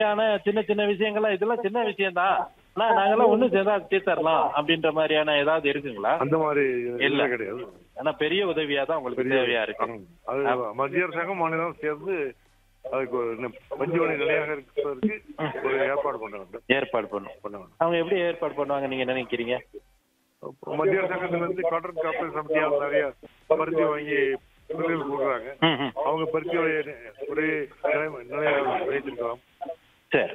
ஆன சின்ன சின்ன விஷயங்கள்லாம் இதெல்லாம் சின்ன விஷயம் தான் ஆனா நாங்கெல்லாம் ஒண்ணு சேர்ந்தா தீர்த்தரலாம் அப்படின்ற மாதிரியான ஏதாவது இருக்குங்களா அந்த மாதிரி இல்ல. இல்ல கிடையாது ஆனா பெரிய உதவியா தான் உங்களுக்கு பெரிய தேவையா இருக்கு ஆமா. அது மத்திய அரசாங்கம் மாநிலம் சேர்ந்து அதுக்கு ஒரு இன்னும் பஞ்சவனி நிலையாக இருக்கிறதுக்கு ஒரு ஏற்பாடு பண்றாங்க ஏற்பாடு பண்ணும் பண்ணாங்க அவங்க எப்படி ஏற்பாடு பண்ணுவாங்க நீங்க நினைக்கிறீங்க மத்திய அரசாங்கத்துல இருந்து காட்டன் காப்பீடு சமிதியால் நிறைய பருத்தி வாங்கி பிள்ளைகள் கொடுக்குறாங்க ம், ம். அவங்க பருத்தியோடைய ஒரே நிலை- நிலையாக வைத்திருக்கலாம் சரி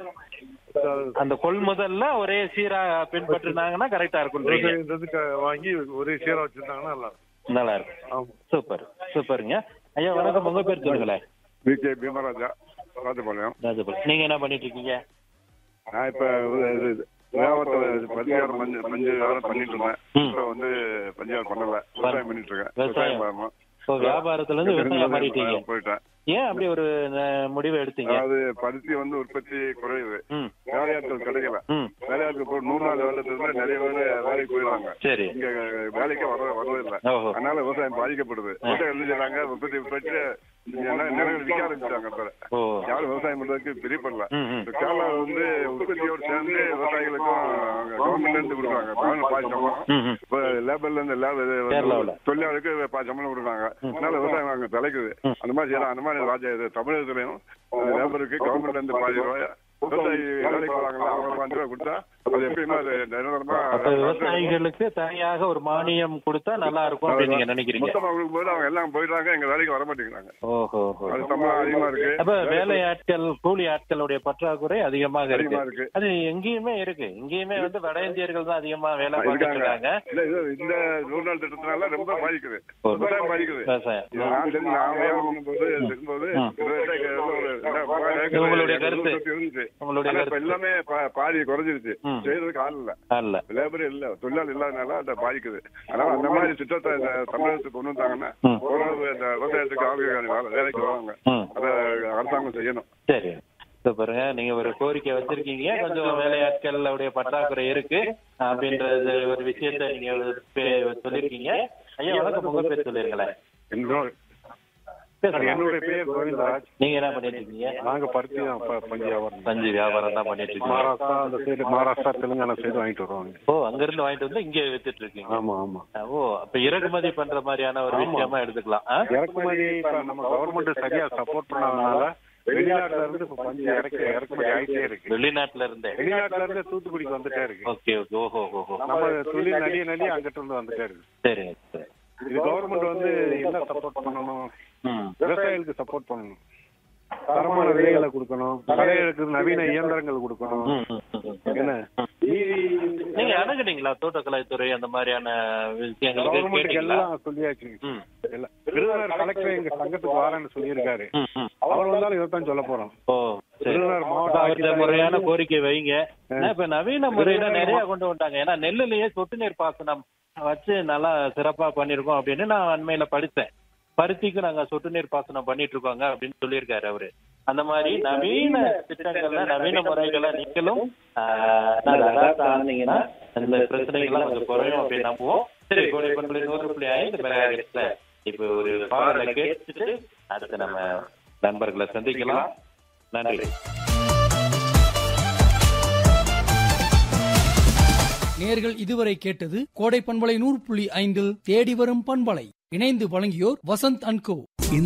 அந்த கொள்முதல்ல ஒரே சீரா பின்பற்றினாங்கன்னா கரெக்டா இருக்கும்ன்றீங்க விவசாயத்துக்கு க- வாங்கி ஒரே சீரா வச்சிருந்தாங்கன்னா நல்லா இருக்கும் நல்லா இருக்கும் ஆமா சூப்பர் சூப்பருங்க ஐயா வணக்கம் உங்க பேர் சொல்லுங்களேன் விகே பீமராஜா ராஜபாளையம் ராஜபால் நீங்க என்ன பண்ணிட்டு இருக்கீங்க நான் இப்ப இது- இது வியாபாரத்துல பஞ்சாரம் மஞ்சள் மஞ்சள் வியாபாரம் பண்ணிட்டு இருந்தேன் ம். இப்ப வந்து பஞ்சாரம் பண்ணல விவசாயம் பண்ணிட்டு இருக்கேன் விவசாயம். விவசாயம் இப்போ வியாபாரத்துல இருந்து விவசாயம் மாறிட்டீங்க போயிட்டேன் ஏன் அப்படி ஒரு அஹ், முடிவை எடுத்தீங்க அதாவது பருத்தி வந்து உற்பத்தி குறையுது ம் வேலையாட்கள் கிடைக்கல ம் வேலையாட்கள் இப்போ நூறு நாள் வேலைக்கு இருந்து நிறைய பேர் வேலைக்கு போயிடுறாங்க சரி இங்க வேலைக்கு வர வரதில்லை ஓஹோ அதனால விவசாயம் பாதிக்கப்படுது விவசாயம் என்ன செய்றாங்க உற்பத்தி போயிட்டு நிலங்கள் விற்க ஆரம்பிச்சிட்டாங்க இப்ப ஓ யாரும் விவசாயம் பண்றதுக்கு பிரியப்படல ம் ம் இந்த கேரளா வந்து உற்பத்தியோடு சேர்ந்து விவசாயிகளுக்கும் கவர்மெண்ட்ல இருந்து கொடுக்குறாங்க பதினஞ்சு பாதி சம்பளம் ம் ம் இப்ப லேபர்ல இருந்து லேபர் கேரளாவுல. தொழிலாளருக்கு பாதி சம்பளம் கொடுக்குறாங்க அதனால விவசாயம் அங்க தலைக்குது அந்த மாதிரி செய்யலாம் அந்த மாதிரி ராஜா இது தமிழகத்துலயும் லேபருக்கு கவர்மெண்ட்ல இருந்து பாதி ரூபாய் விவசாயி வேலைக்கு வராங்களா அவங்க பாஞ்சு ரூபாய் கொடுத்தா அது எப்பயுமே அது நிரந்தரமா அப்ப விவசாயிகளுக்கு தனியாக ஒரு மானியம் கொடுத்தா நல்லா இருக்கும் அப்படின்னு நீங்க நினைக்கிறீங்க மொத்தமா கொடுக்கும்போது அவங்க எல்லாம் போயிடுறாங்க எங்க வேலைக்கு வர மாட்டேங்கிறாங்க ஓஹோ ஓஹோ. அது சம்பளம் அதிகமா இருக்கு அப்ப வேலை ஆட்கள் கூலி ஆட்களுடைய பற்றாக்குறை அதிகமாக அதிகமா இருக்கு இருக்கு அது எங்கேயுமே இருக்கு இங்கேயுமே வந்து வட இந்தியர்கள் தான் அதிகமா வேலை பார்த்துட்டு இருக்காங்க இருக்காங்க இல்ல இது இந்த நூறு நாள் திட்டத்தினால ரொம்ப பாதிக்குது ஒரு விவசாயம் பாதிக்குது விவசாயம் இது நான் தெரிஞ்சு நான் வியாபாரம் பண்ணும்போது இருக்கும்போது ம். கிட்டத்தட்ட ஒரு இது உங்களுடைய கருத்து. இருந்துச்சு உங்களுடைய ஆனா இப்ப கருத்து எல்லாமே பா- பாதி குறைஞ்சிருச்சு ம். செய்யறதுக்கு ஆள் இல்ல அல்ல லேபர் இல்ல தொழிலாளி இல்லாதனால அதை பாதிக்குது அதனால அந்த மாதிரி திட்டத்தை இந்த தமிழகத்துக்கு கொண்டு வந்தாங்கன்னா ம். ஓரளவு இந்த விவசாயத்துக்கு ஆளுங்க வேலை- வேலைக்கு வருவாங்க ம் அதை அரசாங்கம் செய்யணும் சரி சூப்பருங்க நீங்க ஒரு கோரிக்கை வச்சிருக்கீங்க கொஞ்சம் வேலையாட்களுடைய பற்றாக்குறை இருக்கு அப்படின்றது ஒரு விஷயத்த நீங்க பே- சொல்லிருக்கீங்க ஐயா வணக்கம் உங்க பேர் சொல்லிருங்களேன் என்னோட பேசுங்க. என்னுடைய பேர் கோவிந்தராஜ் நீங்க என்ன பண்ணிட்டு இருக்கீங்க நாங்க பருத்தி தான் ப- பஞ்சு வியாபாரம் பஞ்சு வியாபாரம் தான் பண்ணிட்டு இருக்கீங்க மகாராஷ்டிரா அந்த சைடு மகாராஷ்டிரா தெலுங்கானா சைடு வாங்கிட்டு வருவாங்க ஓ அங்க இருந்து வாங்கிட்டு வந்து இங்கே வித்துட்டு இருக்கீங்க ஆமா ஆமா ஓ அப்ப இறக்குமதி பண்ற மாதிரியான ஒரு விஷயமா எடுத்துக்கலாம் ஆ? இறக்குமதி இப்ப நம்ம கவர்மெண்ட் சரியா சப்போர்ட் பண்ணாதனால வெளிநாட்டுல இருந்து இப்ப பஞ்சு இறக்க இறக்குமதி ஆயிட்டே இருக்கு வெளிநாட்டுல இருந்தே வெளிநாட்டுல இருந்து தூத்துக்குடிக்கு வந்துட்டே இருக்கு ஓகே ஓகே ஓஹோ ஓஹோ நம்ம தொழில் நடிய நடிய அங்கிட்ட இருந்து வந்துட்டே இருக்கு சரிங்க சரி இது கவர்மெண்ட் வந்து என்ன சப்போர்ட் பண்ணணும் ம் விவசாயிகளுக்கு சப்போர்ட் பண்ணணும் தரமான விலைகளை கொடுக்கணும் கலைகளுக்கு நவீன இயந்திரங்கள் கொடுக்கணும் ம், ம், ம், ம். என்ன மீதி நீங்க அணுகுனீங்களா தோட்டக்கலைத்துறை அந்த மாதிரியான விஷயங்களுக்கு கவர்மெண்ட்டுக்கு கேட்டீங்களா எல்லாம் சொல்லியாச்சு ம் எல்லாம் விருதுநகர் கலெக்டர் எங்க சங்கத்துக்கு வரேன்னு சொல்லியிருக்காரு ம், ம். அவர் வந்தாலும் இதைத்தான் சொல்ல போறோம் ஓ சரி விருதுநகர் மாவட்ட அப்ப அவர்ட்ட ஆட்சித்தலைவர் முறையான கோரிக்கை வைங்க ஏன்னா இப்ப நவீன முறையில நிறைய கொண்டு வந்துட்டாங்க ஏன்னா நெல்லுலயே சொட்டு நீர் பாசனம் வச்சு நல்லா சிறப்பா பண்ணிருக்கோம் அப்படின்னு நான் அண்மையில படித்தேன் பருத்திக்கு நாங்க சொட்டு நீர் பாசனம் பண்ணிட்டு இருக்கோங்க அப்படின்னு சொல்லியிருக்காரு அவரு அந்த மாதிரி நவீன திட்டங்கள்ல நவீன முறைகளை நீங்களும் ஆஹ், நல்லா adapt ஆனீங்கன்னா இந்த பிரச்சனைகள்லாம் கொஞ்சம் குறையும் அப்படின்னு நம்புவோம் சரி கோடை பண்புல நூறு புள்ளி ஐந்து மெகாஹெர்ட்ஸ்ல இப்ப ஒரு பாடலை கேட்டுட்டு அடுத்து நம்ம நண்பர்களை சந்திக்கலாம் நன்றி நேர்கள் இதுவரை கேட்டது கோடை பண்பலை நூறு புள்ளி ஐந்தில் தேடி வரும் பண்பலை இணைந்து வழங்கியோர் வசந்த் அன்கோ